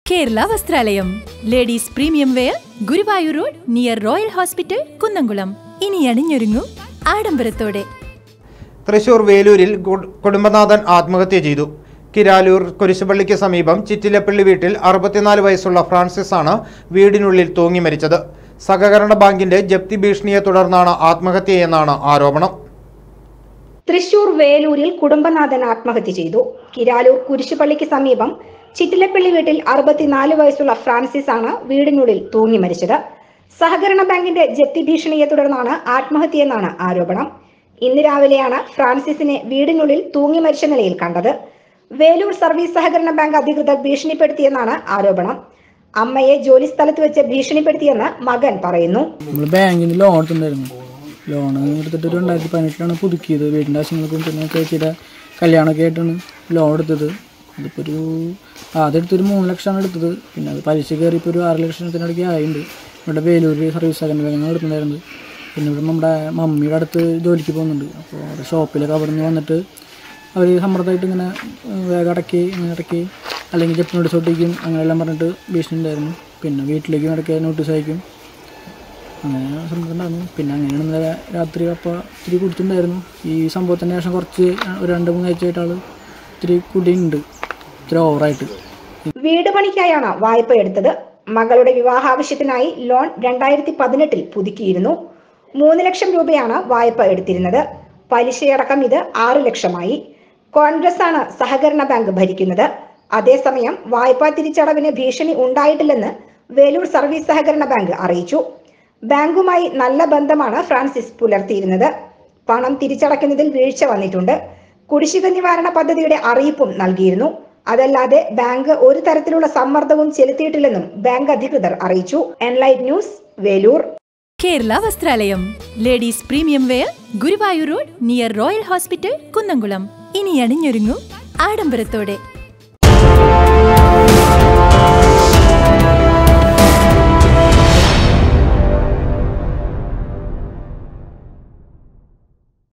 Kerala Vasthralayam ladies premium wear Guruvayur road near royal hospital Kunnamkulam ഇനി അണിഞ്ഞൊരുങ്ങൂ ആഡംബരത്തോടെ തൃശൂർ വേലൂരിൽ കു- കുടുംബനാഥൻ ആത്മഹത്യ ചെയ്തു കിരാലൂർ കുരിശുപള്ളിക്ക് സമീപം ചിറ്റിലപ്പള്ളി വീട്ടിൽ അറുപത്തിനാല് വയസ്സുള്ള ഫ്രാൻസിസ് ആണ് വീടിനുള്ളിൽ തൂങ്ങി മരിച്ചത് സഹകരണ ബാങ്കിന്റെ ജപ്തി ഭീഷണിയെ തുടർന്നാണ് ആത്മഹത്യയെന്നാണ് ആരോപണം തൃശൂർ വേലൂരിൽ കുടുംബനാഥൻ ആത്മഹത്യ ചെയ്തു കിരാലൂർ കുരിശുപള്ളിക്ക് സമീപം ചിറ്റിലപ്പള്ളി വീട്ടിൽ അറുപത്തിനാല് വയസ്സുള്ള ഫ്രാൻസിസ് ആണ് വീടിനുള്ളിൽ തൂങ്ങി മരിച്ചത് സഹകരണ ബാങ്കിന്റെ ജപ്തി ഭീഷണിയെ തുടർന്നാണ് ആത്മഹത്യയെന്നാണ് ആരോപണം ഇന്ന് രാവിലെയാണ് ഫ്രാൻസിസിനെ വീടിനുള്ളിൽ തൂങ്ങി മരിച്ച നിലയിൽ കണ്ടത് വേലൂർ സർവീസ് സഹകരണ ബാങ്ക് അധികൃതർ ഭീഷണിപ്പെടുത്തിയെന്നാണ് ആരോപണം അമ്മയെ ജോലി സ്ഥലത്ത് വെച്ച് ഭീഷണിപ്പെടുത്തിയെന്ന് മകൻ പറയുന്നു നമ്മൾ ബാങ്കിൽ നിന്ന് ലോൺ എടുത്തിട്ടുണ്ടായിരുന്നു ലോൺ എടുത്തിട്ട് ഒരു രണ്ടായിരത്തി പതിനെട്ടിലാണ് പുതുക്കിയത് വീടിൻ്റെ ആവശ്യങ്ങൾക്കും പിന്നെ ചേച്ചിയുടെ കല്യാണമൊക്കെ ആയിട്ടാണ് ലോൺ എടുത്തത് അതിപ്പോൾ ഒരു ആദ്യം എടുത്തൊരു മൂന്ന് ലക്ഷമാണ് എടുത്തത് പിന്നെ അത് പലിശ കയറി ഇപ്പോൾ ഒരു ആറ് ലക്ഷത്തിനടുക്ക് ആയിട്ടുണ്ട് ഇവിടെ വേലൂർ സർവീസ് സഹകരണ ബാങ്കാണ് എടുത്തിട്ടുണ്ടായിരുന്നത് പിന്നെ ഇവിടെ നമ്മുടെ മമ്മിയുടെ അടുത്ത് ജോലിക്ക് പോകുന്നുണ്ട് അപ്പോൾ അവിടെ ഷോപ്പിലൊക്കെ അവിടെ നിന്ന് വന്നിട്ട് അവർ സമ്മർദ്ദമായിട്ട് ഇങ്ങനെ ഏഹ്, വേഗം അടക്കി ഇങ്ങനെ അടക്കി അല്ലെങ്കിൽ ജപ്തി നോട്ടീസ് ഒട്ടിക്കും അങ്ങനെയെല്ലാം പറഞ്ഞിട്ട് ഭീഷണി ഉണ്ടായിരുന്നു പിന്നെ വീട്ടിലേക്കും ഇടയ്ക്ക് നോട്ടീസ് അയക്കും അങ്ങനെ സമ്മർദ്ദം ഉണ്ടായിരുന്നു പിന്നെ അങ്ങനെയാണ് ഇന്നലെ രാത്രി അപ്പോൾ ഇത്തിരി കുടിച്ചിട്ടുണ്ടായിരുന്നു ഈ സംഭവത്തിന് ശേഷം കുറച്ച് ഒരു രണ്ട് മൂന്നാഴ്ചയായിട്ട് ആൾ ഇത്തിരി കുടിയുണ്ട് ഇത്തിരി ഓവറായിട്ട് വീട് പണിക്കായാണ് വായ്പ എടുത്തത് മകളുടെ വിവാഹാവശ്യത്തിനായി ലോൺ രണ്ടായിരത്തി പതിനെട്ടിൽ പുതുക്കിയിരുന്നു മൂന്ന് ലക്ഷം രൂപയാണ് വായ്പ എടുത്തിരുന്നത് പലിശയടക്കം ഇത് ആറ് ലക്ഷമായി കോൺഗ്രസ് ആണ് സഹകരണ ബാങ്ക് ഭരിക്കുന്നത് അതേസമയം വായ്പാ തിരിച്ചടവിന് ഭീഷണി ഉണ്ടായിട്ടില്ലെന്ന് വേലൂർ സർവീസ് സഹകരണ ബാങ്ക് അറിയിച്ചു ബാങ്കുമായി നല്ല ബന്ധമാണ് ഫ്രാൻസിസ് പുലർത്തിയിരുന്നത് പണം തിരിച്ചടയ്ക്കുന്നതിൽ വീഴ്ച വന്നിട്ടുണ്ട് കുടിശ്ശിക നിവാരണ പദ്ധതിയുടെ അറിയിപ്പും നൽകിയിരുന്നു അതല്ലാതെ ബാങ്ക് ഒരു തരത്തിലുള്ള സമ്മർദ്ദവും ചെലുത്തിയിട്ടില്ലെന്നും ബാങ്ക് അധികൃതർ അറിയിച്ചു enlight news Velur Kerala Vasthralayam ladies premium wear Guruvayur road near royal hospital Kunnamkulam ഇനി അണിഞ്ഞൊരുങ്ങൂ ആഡംബരത്തോടെ